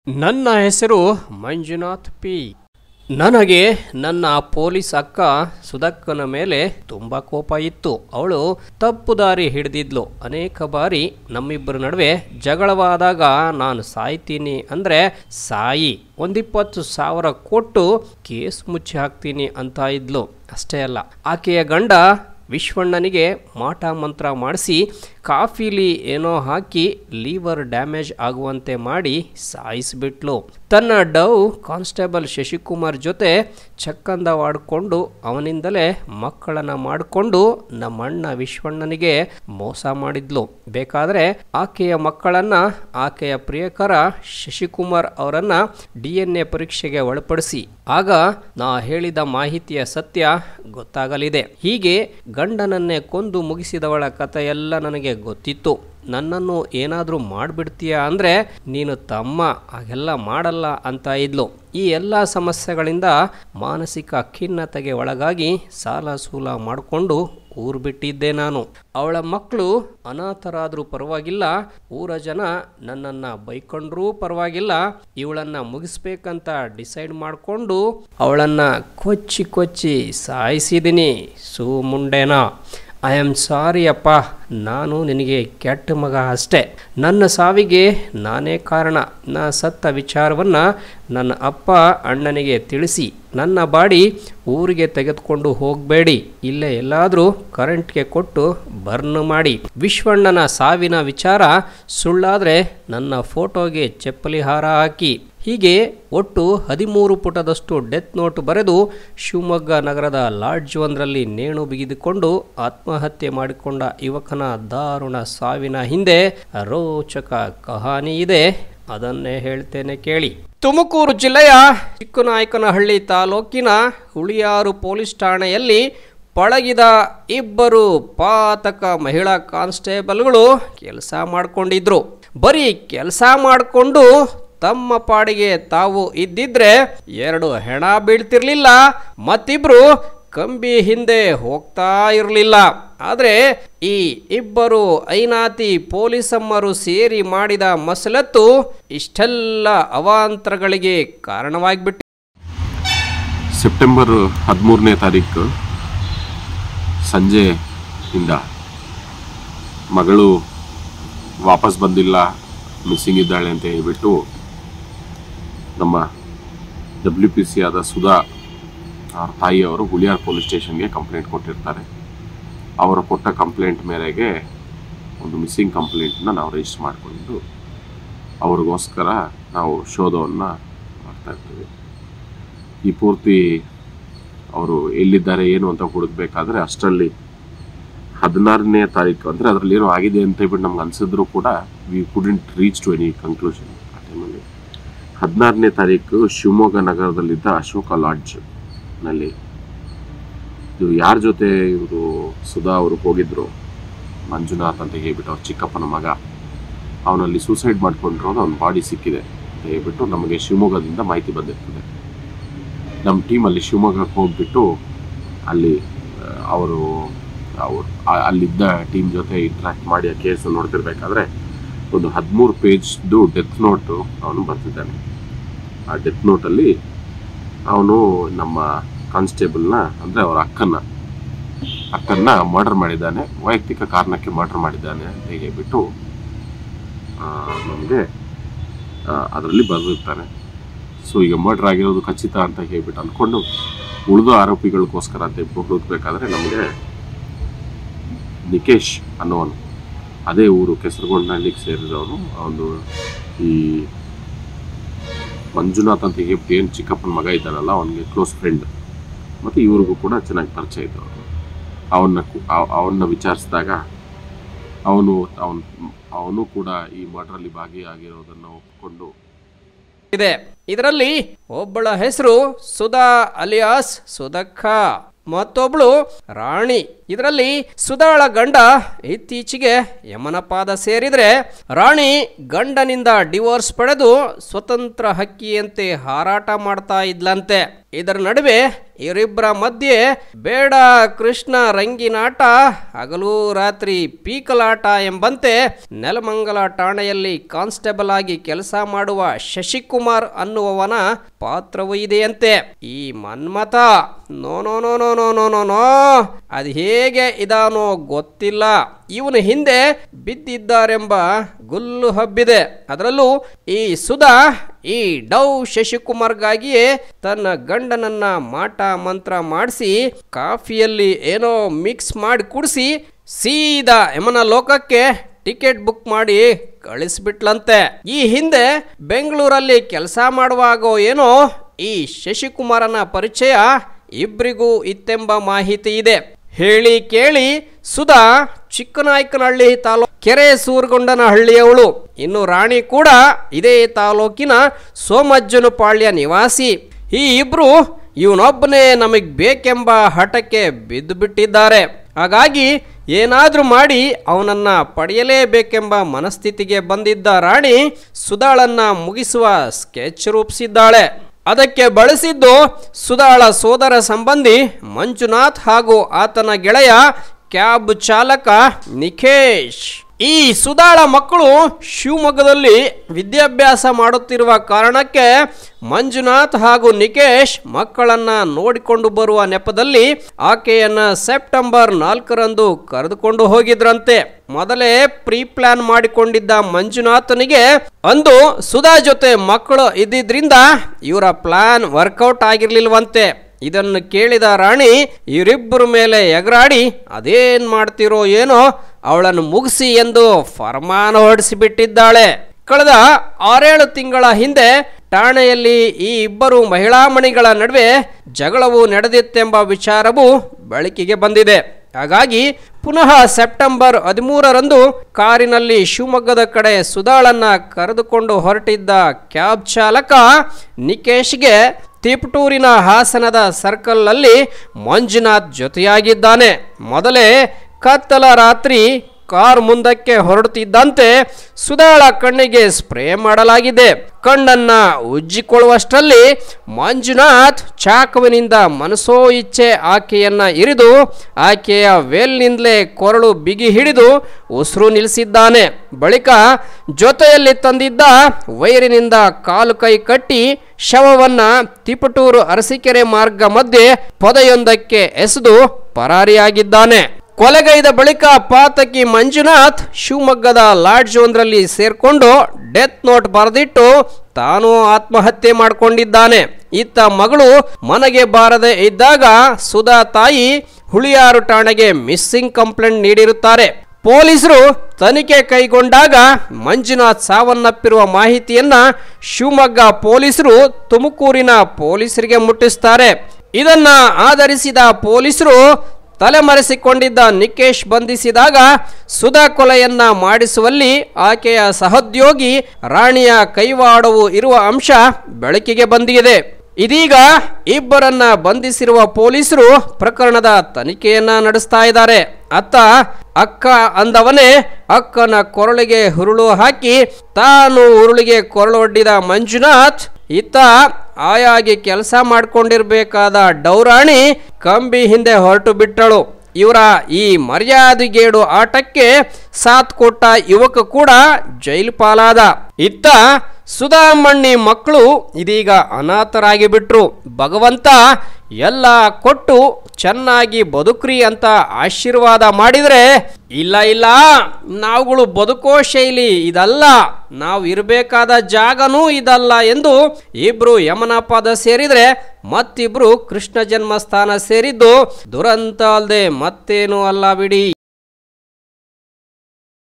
ನನ್ನ ಹೆಸರು ಮಂಜುನಾಥ್ ಪಿ ನನಗೆ ನನ್ನ ಪೊಲೀಸ್ ಅಕ್ಕ ಸುಧಕ್ಕನ ಮೇಲೆ ತುಂಬ ಕೋಪ ಇತ್ತು ಅವಳು ತಪ್ಪು ದಾರಿ ಹಿಡಿದಿದ್ಲು ಅನೇಕ ಬಾರಿ ನಮ್ಮಿಬ್ಬರ ನಡುವೆ ಜಗಳವಾದಾಗ ನಾನು ಸಾಯ್ತೀನಿ ಅಂದರೆ ಸಾಯಿ ಒಂದಿಪ್ಪತ್ತು ಸಾವಿರ ಕೊಟ್ಟು ಕೇಸ್ ಮುಚ್ಚಿ ಹಾಕ್ತೀನಿ ಅಂತ ಇದ್ಲು ಅಷ್ಟೇ ಅಲ್ಲ ಆಕೆಯ ಗಂಡ ವಿಶ್ವಣ್ಣನಿಗೆ ಮಾಟ ಮಂತ್ರ ಮಾಡಿಸಿ ಕಾಫಿಲಿ ಏನೋ ಹಾಕಿ ಲೀವರ್ ಡ್ಯಾಮೇಜ್ ಆಗುವಂತೆ ಮಾಡಿ ಸಾಯಿಸಿಬಿಟ್ಲು ತನ್ನ ಡವ್ ಕಾನ್ಸ್ಟೇಬಲ್ ಶಶಿಕುಮಾರ್ ಜೊತೆ ಚಕ್ಕಂದವಾಡಿಕೊಂಡು ಅವನಿಂದಲೇ ಮಕ್ಕಳನ್ನ ಮಾಡಿಕೊಂಡು ನಮ್ಮಣ್ಣ ವಿಶ್ವಣ್ಣನಿಗೆ ಮೋಸ ಮಾಡಿದ್ಲು ಬೇಕಾದರೆ ಆಕೆಯ ಮಕ್ಕಳನ್ನ ಆಕೆಯ ಪ್ರಿಯಕರ ಶಶಿಕುಮಾರ್ ಅವರನ್ನ ಡಿ ಎನ್ ಎ ಪರೀಕ್ಷೆಗೆ ಒಳಪಡಿಸಿ ಆಗ ನಾ ಹೇಳಿದ ಮಾಹಿತಿಯ ಸತ್ಯ ಗೊತ್ತಾಗಲಿದೆ ಹೀಗೆ ಗಂಡನನ್ನೇ ಕೊಂದು ಮುಗಿಸಿದವಳ ಕಥೆಯೆಲ್ಲ ನನಗೆ ಗೊತ್ತಿತ್ತು ನನ್ನನ್ನು ಏನಾದರೂ ಮಾಡಿಬಿಡ್ತೀಯ ಅಂದರೆ ನೀನು ತಮ್ಮ ಹಾಗೆಲ್ಲ ಮಾಡಲ್ಲ ಅಂತ ಇದ್ಲು ಈ ಎಲ್ಲ ಸಮಸ್ಯೆಗಳಿಂದ ಮಾನಸಿಕ ಖಿನ್ನತೆಗೆ ಒಳಗಾಗಿ ಸಾಲ ಸೂಲ ಮಾಡಿಕೊಂಡು ಊರು ಬಿಟ್ಟಿದ್ದೆ ನಾನು ಅವಳ ಮಕ್ಕಳು ಅನಾಥರಾದರೂ ಪರವಾಗಿಲ್ಲ ಊರ ಜನ ನನ್ನನ್ನು ಬೈಕೊಂಡ್ರೂ ಪರವಾಗಿಲ್ಲ ಇವಳನ್ನ ಮುಗಿಸ್ಬೇಕಂತ ಡಿಸೈಡ್ ಮಾಡಿಕೊಂಡು ಅವಳನ್ನ ಕೊಚ್ಚಿ ಕೊಚ್ಚಿ ಸಾಯಿಸಿದ್ದೀನಿ ಸೂ ಮುಂಡೇನ ಐ ಆಮ್ ಸಾರಿ ಅಪ್ಪ ನಾನು ನಿನಗೆ ಕೆಟ್ಟ ಮಗ ಅಷ್ಟೇ ನನ್ನ ಸಾವಿಗೆ ನಾನೇ ಕಾರಣ ನಾ ಸತ್ತ ವಿಚಾರವನ್ನು ನನ್ನ ಅಪ್ಪ ಅಣ್ಣನಿಗೆ ತಿಳಿಸಿ ನನ್ನ ಬಾಡಿ ಊರಿಗೆ ತೆಗೆದುಕೊಂಡು ಹೋಗಬೇಡಿ ಇಲ್ಲೇ ಎಲ್ಲಾದರೂ ಕರೆಂಟ್ಗೆ ಕೊಟ್ಟು ಬರ್ನ್ ಮಾಡಿ ವಿಶ್ವಣ್ಣನ ಸಾವಿನ ವಿಚಾರ ಸುಳ್ಳಾದರೆ ನನ್ನ ಫೋಟೋಗೆ ಚಪ್ಪಲಿ ಹಾರ ಹಾಕಿ ಹೀಗೆ ಒಟ್ಟು ಹದಿಮೂರು ಪುಟದಷ್ಟು ಡೆತ್ ನೋಟ್ ಬರೆದು ಶಿವಮೊಗ್ಗ ನಗರದ ಲಾಡ್ಜ್ ಒಂದರಲ್ಲಿ ನೇಣು ಬಿಗಿದುಕೊಂಡು ಆತ್ಮಹತ್ಯೆ ಮಾಡಿಕೊಂಡ ಯುವಕನ ದಾರುಣ ಸಾವಿನ ಹಿಂದೆ ರೋಚಕ ಕಹಾನಿ ಇದೆ ಅದನ್ನೇ ಹೇಳ್ತೇನೆ ಕೇಳಿ ತುಮಕೂರು ಜಿಲ್ಲೆಯ ಚಿಕ್ಕನಾಯಕನಹಳ್ಳಿ ತಾಲೂಕಿನ ಹುಳಿಯಾರು ಪೊಲೀಸ್ ಠಾಣೆಯಲ್ಲಿ ಪಳಗಿದ ಇಬ್ಬರು ಪಾತಕ ಮಹಿಳಾ ಕಾನ್ಸ್ಟೇಬಲ್ಗಳು ಕೆಲಸ ಮಾಡಿಕೊಂಡಿದ್ರು ಬರೀ ಕೆಲಸ ಮಾಡಿಕೊಂಡು ತಮ್ಮ ಪಾಡಿಗೆ ತಾವು ಇದ್ದಿದ್ರೆ ಎರಡು ಹೆಣ ಬೀಳ್ತಿರ್ಲಿಲ್ಲ ಮತ್ತಿಬ್ರು ಕಂಬಿ ಹಿಂದೆ ಹೋಗ್ತಾ ಇರಲಿಲ್ಲ ಆದರೆ ಈ ಇಬ್ಬರು ಐನಾತಿ ಪೊಲೀಸಮ್ಮರು ಸೇರಿ ಮಾಡಿದ ಮಸಲತ್ತು ಇಷ್ಟೆಲ್ಲ ಅವಾಂತರಗಳಿಗೆ ಕಾರಣವಾಗಿಬಿಟ್ಟು ಸೆಪ್ಟೆಂಬರ್ ಹದಿಮೂರನೇ ತಾರೀಕು ಸಂಜೆಯಿಂದ ಮಗಳು ವಾಪಸ್ ಬಂದಿಲ್ಲ ಮಿಸ್ಸಿಂಗ್ ಇದ್ದಾಳೆ ಅಂತ ಹೇಳ್ಬಿಟ್ಟು ನಮ್ಮ ಡಬ್ಲ್ಯೂ ಪಿ ಸಿ ಆದ ಸುಧಾ ಅವ್ರ ತಾಯಿಯವರು ಹುಳಿಯಾರ್ ಪೊಲೀಸ್ ಸ್ಟೇಷನ್ಗೆ ಕಂಪ್ಲೇಂಟ್ ಕೊಟ್ಟಿರ್ತಾರೆ ಅವರು ಕೊಟ್ಟ ಕಂಪ್ಲೇಂಟ್ ಮೇರೆಗೆ ಒಂದು ಮಿಸ್ಸಿಂಗ್ ಕಂಪ್ಲೇಂಟ್ನ ನಾವು ರಿಜಿಸ್ಟರ್ ಮಾಡಿಕೊಂಡು ಅವ್ರಿಗೋಸ್ಕರ ನಾವು ಶೋಧವನ್ನು ಮಾಡ್ತಾ ಇರ್ತೀವಿ ಈ ಪೂರ್ತಿ ಅವರು ಎಲ್ಲಿದ್ದಾರೆ ಏನು ಅಂತ ಹುಡುಕ್ಬೇಕಾದ್ರೆ ಅಷ್ಟರಲ್ಲಿ ಹದಿನಾರನೇ ತಾರೀಕು ಅಂದರೆ ಅದರಲ್ಲಿ ಏನೋ ಆಗಿದೆ ಅಂತ ಹೇಳ್ಬಿಟ್ಟು ನಮ್ಗೆ ಅನ್ಸಿದ್ರು ಕೂಡ we couldn't reach to any conclusion ಆ ಟೈಮಲ್ಲಿ ಹದಿನಾರನೇ ತಾರೀಕು ಶಿವಮೊಗ್ಗ ನಗರದಲ್ಲಿದ್ದ ಅಶೋಕ ಲಾಡ್ಜ್ ನಲ್ಲಿ ಇದು ಯಾರ ಜೊತೆ ಇವರು ಸುಧಾ ಅವರು ಹೋಗಿದ್ರು ಮಂಜುನಾಥ್ ಅಂತ ಹೇಳ್ಬಿಟ್ಟು ಅವ್ರ ಚಿಕ್ಕಪ್ಪನ ಮಗ ಅವನಲ್ಲಿ ಸೂಸೈಡ್ ಮಾಡ್ಕೊಂಡಿರೋದು ಅವ್ನ ಬಾಡಿ ಸಿಕ್ಕಿದೆ ಅಂತ ಹೇಳ್ಬಿಟ್ಟು ನಮಗೆ ಶಿವಮೊಗ್ಗದಿಂದ ಮಾಹಿತಿ ಬಂದಿರ್ತದೆ ನಮ್ಮ ಟೀಮಲ್ಲಿ ಶಿವಮೊಗ್ಗಕ್ಕೆ ಹೋಗ್ಬಿಟ್ಟು ಅಲ್ಲಿ ಆ, ಅವರು ಅವರು ಆ- ಅಲ್ಲಿದ್ದ ಟೀಮ್ ಜೊತೆ ಇಂಟ್ರಾಕ್ಟ್ ಮಾಡಿ ಆ ಕೇಸ್ ನೋಡ್ತಿರ್ಬೇಕಾದ್ರೆ ಒಂದು ಹದಿಮೂರು ಪೇಜ್ದು ಡೆತ್ ನೋಟು ಅವನು ಬರ್ತಿದ್ದಾನೆ ಆ ಡೆತ್ ನೋಟಲ್ಲಿ ಅವನು ನಮ್ಮ ಕಾನ್ಸ್ಟೇಬಲ್ನ ಅಂದರೆ ಅವರ ಅಕ್ಕನ್ನ ಅಕ್ಕನ್ನ ಮರ್ಡರ್ ಮಾಡಿದ್ದಾನೆ ವೈಯಕ್ತಿಕ ಕಾರಣಕ್ಕೆ ಮರ್ಡರ್ ಮಾಡಿದ್ದಾನೆ ಅಂತ ಹೇಳ್ಬಿಟ್ಟು ನಮಗೆ ಅದರಲ್ಲಿ ಬರೆದಿರ್ತಾನೆ ಸೊ ಈಗ ಮರ್ಡರ್ ಆಗಿರೋದು ಖಚಿತ ಅಂತ ಹೇಳ್ಬಿಟ್ಟು ಅಂದ್ಕೊಂಡು ಉಳಿದ ಆರೋಪಿಗಳಿಗೋಸ್ಕರ ಅಂತ ಹೇಳ್ಬಿಟ್ಟು ಹುಡುಕ್ಬೇಕಾದ್ರೆ ನಮಗೆ ನಿಕೇಶ್ ಅನ್ನೋನು ಅದೇ ಊರು ಕೆಸರುಗೊಂಡನಹಳ್ಳಿಗೆ ಸೇರಿದವನು ಅವನು ಈ ಮಂಜುನಾಥ್ ಅಂತ ಹೇಳ್ಬಿಟ್ಟು ಏನು ಚಿಕ್ಕಪ್ಪನ ಮಗ ಇದ್ದಾನಲ್ಲ ಅವನಿಗೆ ಕ್ಲೋಸ್ ಫ್ರೆಂಡ್ ಮತ್ತು ಇವ್ರಿಗೂ ಕೂಡ ಚೆನ್ನಾಗಿ ಪರಿಚಯ ಇದ್ದವರು ಅವನ್ನ ಅವನ್ನ ವಿಚಾರಿಸಿದಾಗ ಅವನು ಅವನು ಅವನು ಕೂಡ ಈ ಮರ್ಡ್ರಲ್ಲಿ ಭಾಗಿಯಾಗಿರೋದನ್ನು ಒಪ್ಪಿಕೊಂಡು ಇದೆ ಇದರಲ್ಲಿ ಒಬ್ಬಳ ಹೆಸರು ಸುಧಾ ಅಲಿಯಾಸ್ ಸುಧಕ್ಕ ಮತ್ತೊಬ್ಳು ರಾಣಿ ಇದರಲ್ಲಿ ಸುಧಾಳ ಗಂಡ ಇತ್ತೀಚೆಗೆ ಯಮನ ಪಾದ ಸೇರಿದ್ರೆ ರಾಣಿ ಗಂಡನಿಂದ ಡಿವೋರ್ಸ್ ಪಡೆದು ಸ್ವತಂತ್ರ ಹಕ್ಕಿಯಂತೆ ಹಾರಾಟ ಮಾಡ್ತಾ ಇದ್ಲಂತೆ ಇದರ ನಡುವೆ ಇವರಿಬ್ಬರ ಮಧ್ಯೆ ಬೇಡ ಕೃಷ್ಣ ರಂಗಿನಾಟ ಹಗಲು ರಾತ್ರಿ ಪೀಕಲಾಟ ಎಂಬಂತೆ ನೆಲಮಂಗಲ ಠಾಣೆಯಲ್ಲಿ ಕಾನ್ಸ್ಟೇಬಲ್ ಆಗಿ ಕೆಲಸ ಮಾಡುವ ಶಶಿಕುಮಾರ್ ಅನ್ನುವವನ ಪಾತ್ರವೂ ಇದೆಯಂತೆ ಈ Manmatha no no no no no no no no ಅದು ಹೇಗೆ ಇದಾನೋ ಗೊತ್ತಿಲ್ಲ ಇವನು ಹಿಂದೆ ಬಿದ್ದಿದ್ದಾರೆಂಬ ಗುಲ್ಲು ಹಬ್ಬಿದೆ ಅದರಲ್ಲೂ ಈ ಸುಧಾ ಈ ಡೌ ಶಶಿಕುಮಾರ್ಗಾಗಿಯೇ ತನ್ನ ಗಂಡನನ್ನ ಮಾಟ ಮಂತ್ರ ಮಾಡಿಸಿ ಕಾಫಿಯಲ್ಲಿ ಏನೋ ಮಿಕ್ಸ್ ಮಾಡಿ ಕುಡಿಸಿ ಸೀದಾ ಯಮನ ಲೋಕಕ್ಕೆ ಟಿಕೆಟ್ ಬುಕ್ ಮಾಡಿ ಕಳಿಸ್ಬಿಟ್ಲಂತೆ ಈ ಹಿಂದೆ ಬೆಂಗಳೂರಲ್ಲಿ ಕೆಲಸ ಮಾಡುವಾಗೋ ಏನೋ ಈ ಶಶಿಕುಮಾರನ ಪರಿಚಯ ಇಬ್ಬರಿಗೂ ಇತ್ತೆಂಬ ಮಾಹಿತಿ ಇದೆ ಹೇಳಿ ಕೇಳಿ ಸುಧಾ ಚಿಕ್ಕನಾಯಕನಹಳ್ಳಿ ತಾಲೂಕು ಕೆರೆ ಸೂರ್ಗೊಂಡನ ಹಳ್ಳಿಯವಳು ಇನ್ನು ರಾಣಿ ಕೂಡ ಇದೇ ತಾಲೂಕಿನ ಸೋಮಜ್ಜನಪಾಳ್ಯ ನಿವಾಸಿ ಈ ಇಬ್ರು ಇವನೊಬ್ಬನೇ ನಮಗೆ ಬೇಕೆಂಬ ಹಠಕ್ಕೆ ಬಿದ್ದು ಬಿಟ್ಟಿದ್ದಾರೆ ಹಾಗಾಗಿ ಏನಾದ್ರೂ ಮಾಡಿ ಅವನನ್ನ ಪಡೆಯಲೇಬೇಕೆಂಬ ಮನಸ್ಥಿತಿಗೆ ಬಂದಿದ್ದ ರಾಣಿ ಸುಧಾಳನ್ನ ಮುಗಿಸುವ ಸ್ಕೆಚ್ ರೂಪಿಸಿದ್ದಾಳೆ ಅದಕ್ಕೆ ಬಳಸಿದ್ದು ಸುಧಾಳ ಸೋದರ ಸಂಬಂಧಿ ಮಂಜುನಾಥ್ ಹಾಗೂ ಆತನ ಗೆಳೆಯ ಕ್ಯಾಬ್ ಚಾಲಕ ನಿಖೇಶ್ ಈ ಸುಧಾಳ ಮಕ್ಕಳು ಶಿವಮೊಗ್ಗದಲ್ಲಿ ವಿದ್ಯಾಭ್ಯಾಸ ಮಾಡುತ್ತಿರುವ ಕಾರಣಕ್ಕೆ ಮಂಜುನಾಥ್ ಹಾಗೂ ನಿಕೇಶ್ ಮಕ್ಕಳನ್ನ ನೋಡಿಕೊಂಡು ಬರುವ ನೆಪದಲ್ಲಿ ಆಕೆಯನ್ನ ಸೆಪ್ಟೆಂಬರ್ ನಾಲ್ಕರಂದು ಕರೆದುಕೊಂಡು ಹೋಗಿದ್ರಂತೆ ಮೊದಲೇ ಪ್ರೀ ಪ್ಲಾನ್ ಮಾಡಿಕೊಂಡಿದ್ದ ಮಂಜುನಾಥನಿಗೆ ಅಂದು ಸುಧಾ ಜೊತೆ ಮಕ್ಕಳು ಇದ್ದಿದ್ರಿಂದ ಇವರ ಪ್ಲಾನ್ ವರ್ಕೌಟ್ ಆಗಿರ್ಲಿಲ್ವಂತೆ ಇದನ್ನು ಕೇಳಿದ ರಾಣಿ ಇವರಿಬ್ಬರ ಮೇಲೆ ಎಗರಾಡಿ ಅದೇನ್ ಮಾಡ್ತಿರೋ ಏನೋ ಅವಳನ್ನು ಮುಗಿಸಿ ಎಂದು ಫರ್ಮಾನ ಹೊರಡಿಸಿಬಿಟ್ಟಿದ್ದಾಳೆ ಕಳೆದ ಆರೇಳು ತಿಂಗಳ ಹಿಂದೆ ಠಾಣೆಯಲ್ಲಿ ಈ ಇಬ್ಬರು ಮಹಿಳಾ ಮಣಿಗಳ ನಡುವೆ ಜಗಳವು ನಡೆದಿತ್ತೆಂಬ ವಿಚಾರವು ಬೆಳಕಿಗೆ ಬಂದಿದೆ ಹಾಗಾಗಿ ಪುನಃ ಸೆಪ್ಟೆಂಬರ್ ಹದಿಮೂರರಂದು ಕಾರಿನಲ್ಲಿ ಶಿವಮೊಗ್ಗದ ಕಡೆ ಸುಧಾಳನ್ನ ಕರೆದುಕೊಂಡು ಹೊರಟಿದ್ದ ಕ್ಯಾಬ್ ಚಾಲಕ ನಿಕೇಶ್ಗೆ ತಿಪಟೂರಿನ ಹಾಸನದ ಸರ್ಕಲ್ನಲ್ಲಿ ಮಂಜುನಾಥ್ ಜೊತೆಯಾಗಿದ್ದಾನೆ ಮೊದಲೇ ಕತ್ತಲ ರಾತ್ರಿ ಕಾರ್ ಮುಂದಕ್ಕೆ ಹೊರಡುತ್ತಿದ್ದಂತೆ ಸುಧಾಳ ಕಣ್ಣಿಗೆ ಸ್ಪ್ರೇ ಮಾಡಲಾಗಿದೆ ಕಣ್ಣನ್ನ ಉಜ್ಜಿಕೊಳ್ಳುವಷ್ಟರಲ್ಲಿ ಮಂಜುನಾಥ್ ಚಾಕುವಿನಿಂದ ಮನಸೋ ಇಚ್ಛೆ ಆಕೆಯನ್ನ ಇರಿದು ಆಕೆಯ ವೇಲ್ನಿಂದಲೇ ಕೊರಳು ಬಿಗಿ ಹಿಡಿದು ಉಸಿರು ನಿಲ್ಲಿಸಿದ್ದಾನೆ ಬಳಿಕ ಜೊತೆಯಲ್ಲಿ ತಂದಿದ್ದ ವೈರಿನಿಂದ ಕಾಲು ಕೈ ಕಟ್ಟಿ ಶವವನ್ನ ತಿಪಟೂರು ಅರಸೀಕೆರೆ ಮಾರ್ಗ ಮಧ್ಯೆ ಪೊದೆಯೊಂದಕ್ಕೆ ಎಸೆದು ಪರಾರಿಯಾಗಿದ್ದಾನೆ ಕೊಲೆಗೈದ ಬಳಿಕ ಪಾತಕಿ ಮಂಜುನಾಥ್ ಶಿವಮೊಗ್ಗದ ಲಾಡ್ಜ್ ಒಂದರಲ್ಲಿ ಸೇರ್ಕೊಂಡು ಡೆತ್ ನೋಟ್ ಬರೆದಿಟ್ಟು ತಾನು ಆತ್ಮಹತ್ಯೆ ಮಾಡಿಕೊಂಡಿದ್ದಾನೆ ಇತ್ತ ಮಗಳು ಮನೆಗೆ ಬಾರದೆ ಇದ್ದಾಗ ಸುಧಾ ತಾಯಿ ಹುಳಿಯಾರು ಠಾಣೆಗೆ ಮಿಸ್ಸಿಂಗ್ ಕಂಪ್ಲೇಂಟ್ ನೀಡಿರುತ್ತಾರೆ ಪೊಲೀಸರು ತನಿಖೆ ಕೈಗೊಂಡಾಗ ಮಂಜುನಾಥ್ ಸಾವನ್ನಪ್ಪಿರುವ ಮಾಹಿತಿಯನ್ನ ಶಿವಮೊಗ್ಗ ಪೊಲೀಸರು ತುಮಕೂರಿನ ಪೊಲೀಸರಿಗೆ ಮುಟ್ಟಿಸ್ತಾರೆ ಇದನ್ನ ಆಧರಿಸಿದ ಪೊಲೀಸರು ತಲೆಮರೆಸಿಕೊಂಡಿದ್ದ ನಿಕೇಶ್ ಬಂಧಿಸಿದಾಗ ಸುಧಾ ಕೊಲೆಯನ್ನ ಮಾಡಿಸುವಲ್ಲಿ ಆಕೆಯ ಸಹೋದ್ಯೋಗಿ ರಾಣಿಯ ಕೈವಾಡವು ಇರುವ ಅಂಶ ಬೆಳಕಿಗೆ ಬಂದಿದೆ ಇದೀಗ ಇಬ್ಬರನ್ನ ಬಂಧಿಸಿರುವ ಪೊಲೀಸರು ಪ್ರಕರಣದ ತನಿಖೆಯನ್ನ ನಡೆಸ್ತಾ ಇದ್ದಾರೆ ಅತ್ತ ಅಕ್ಕ ಅಂದವನೇ ಅಕ್ಕನ ಕೊರಳಿಗೆ ಹುರುಳು ಹಾಕಿ ತಾನು ಉರುಳಿಗೆ ಕೊರಳೊಡ್ಡಿದ ಮಂಜುನಾಥ್ ಇತ್ತ ಆಯಾಗಿ ಕೆಲಸ ಮಾಡ್ಕೊಂಡಿರ್ಬೇಕಾದ ಡೌರಾಣಿ ಕಂಬಿ ಹಿಂದೆ ಹೊರಟು ಬಿಟ್ಟಳು ಇವರ ಈ ಮರ್ಯಾದೆಗೇಡು ಆಟಕ್ಕೆ ಸಾಥ್ ಕೊಟ್ಟ ಯುವಕ ಕೂಡ ಜೈಲು ಪಾಲಾದ ಇತ್ತ ಸುಧಾಮಣ್ಣಿ ಮಕ್ಕಳು ಇದೀಗ ಅನಾಥರಾಗಿ ಬಿಟ್ರು ಭಗವಂತ ಎಲ್ಲ ಕೊಟ್ಟು ಚೆನ್ನಾಗಿ ಬದುಕ್ರಿ ಅಂತ ಆಶೀರ್ವಾದ ಮಾಡಿದ್ರೆ ಇಲ್ಲ ಇಲ್ಲ ನಾವುಗಳು ಬದುಕೋ ಶೈಲಿ ಇದಲ್ಲ ನಾವು ಇರಬೇಕಾದ ಜಾಗನೂ ಇದಲ್ಲ ಎಂದು ಇಬ್ರು ಯಮನ ಪಾದ ಸೇರಿದ್ರೆ ಮತ್ತಿಬ್ರು ಕೃಷ್ಣ ಜನ್ಮಸ್ಥಾನ ಸೇರಿದ್ದು ದುರಂತ ಅಲ್ಲದೆ ಮತ್ತೇನೂ ಅಲ್ಲ ಬಿಡಿ